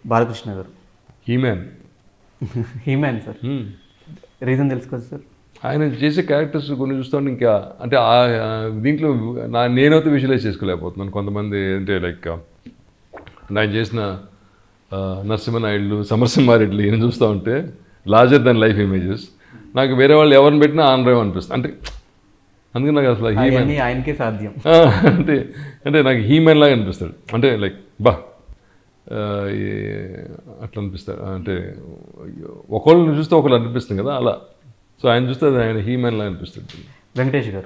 బాలకృష్ణ గారు he man he man sir reason తెలుసుకోవచ్చు sir ఆయన చేసే క్యారెక్టర్స్ కొన్ని చూస్తుంటే ఇంకా అంటే ఆ- ఆ దీంట్లో నా నేనైతే విజువలైజ్ చేసుకోలేకపోతున్నాను కొంతమంది అంటే లైక్ ఆయన చేసిన ఆ, నరసింహనాయుడు సమరసింహారెడ్డి ఈయన చూస్తూ ఉంటే లార్జర్ దెన్ లైఫ్ ఇమేజెస్ నాకు వేరే వాళ్ళు ఎవరిని పెట్టినా ఆనరేం అనిపిస్తుంది అంటే అందుకే నాకు అసలు హీమ్యాన్ అవన్నీ ఆయనకే సాధ్యం ఆ, అంటే అంటే నాకు హీమెన్ లాగా అనిపిస్తాడు అంటే లైక్ బా ఆ, ఈ- అట్లా అనిపిస్తాడు అంటే ఒకళ్ళు చూస్తే ఒకళ్ళు అనిపిస్తుంది కదా అలా సో ఆయన చూస్తే అది ఆయన హీమెన్ లాగా అనిపిస్తుంది వెంకటేష్ గారు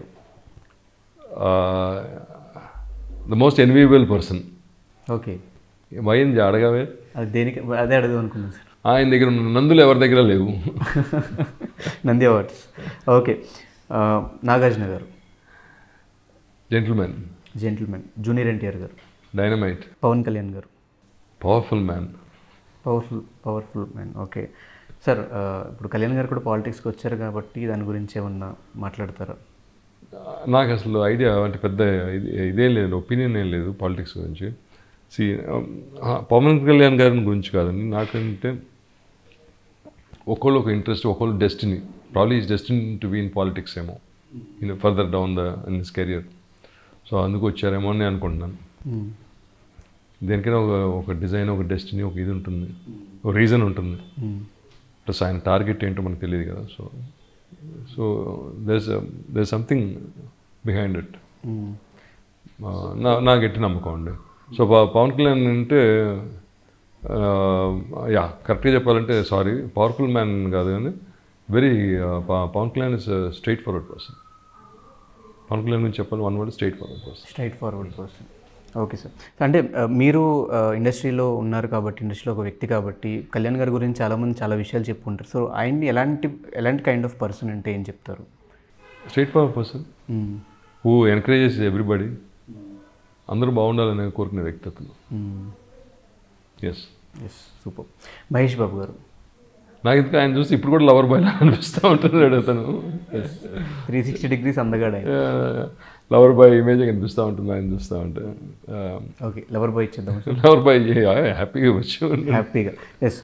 the most enviable person okay వైంది అడగవే అది దేనికి అదే అడుగు అనుకున్నాను సార్ ఆయన దగ్గర ఉన్న నందులు ఎవరి దగ్గర లేవు నంది అవార్డ్స్ ఓకే ఆ, నాగార్జున గారు జెంటిల్మెన్ జెంటిల్మెన్ జూనియర్ ఎన్టీఆర్ గారు డైనమైట్ పవన్ కళ్యాణ్ గారు powerful man powerful powerful man okay sir ఆ, ఇప్పుడు కళ్యాణ్ గారు కూడా పాలిటిక్స్కి వచ్చారు కాబట్టి దాని గురించి ఏమన్నా మాట్లాడతారా నాకు అసలు ఐడియా అంటే పెద్ద ఇది ఇదేం లేదు ఒపీనియన్ ఏం లేదు పాలిటిక్స్ గురించి సి పవన్ కళ్యాణ్ గారి గురించి కాదండి నాకంటే ఒకళ్ళు ఒక ఇంట్రెస్ట్ ఒకళ్ళు destiny probably is destiny to be in politics ఏమో in further down the in his career so అందుకు వచ్చారేమో అని నేను అనుకుంటున్నాను మ్మ్. దేనికైనా ఒక ఒక డిజైన్ ఒక డెస్టినీ ఒక ఇది ఉంటుంది ఒక రీజన్ ఉంటుంది మ్మ్. ప్లస్ ఆయన టార్గెట్ ఏంటో మనకు తెలియదు కదా so so this there something behind it hmm. ఆ, నా నా గట్టి నమ్మకం అండి సో ప- పవన్ కళ్యాణ్ అంటే ఆ, యా కరెక్ట్గా చెప్పాలంటే సారీ పవర్ఫుల్ మ్యాన్ కాదు కానీ very Pawan Kalyan is straightforward person Pawan Kalyan గురించి చెప్పాలి one word straightforward person straightforward person okay sir అంటే ఆ, మీరు ఆ, ఇండస్ట్రీలో ఉన్నారు కాబట్టి ఇండస్ట్రీలో ఒక వ్యక్తి కాబట్టి కళ్యాణ్ గారి గురించి చాలామంది చాలా విషయాలు చెప్పుకుంటారు సో ఆయన్ని ఎలాంటి ఎలాంటి కైండ్ ఆఫ్ పర్సన్ అంటే ఏం చెప్తారు straightforward person hmm. Who encourages everybody అందరూ బాగుండాలని కోరుకునే వ్యక్తి అతను hmm. Yes yes super Mahesh Babu గారు నాకు ఎందుకు ఆయన చూసి ఇప్పుడు కూడా లవర్ బాయ్ అనిపిస్తూ ఉంటున్నాడు అతను త్రీ సిక్స్టీ డిగ్రీస్ అందగాడు ఆయన లవర్ బాయ్ ఇమేజ్ కనిపిస్తూ ఉంటుంది ఆయన చూస్తూ ఉంటే ఓకే లవర్ బాయ్ ఇచ్చేద్దాం లవర్ బాయ్ హ్యాపీగా వచ్చు హ్యాపీగా ఎస్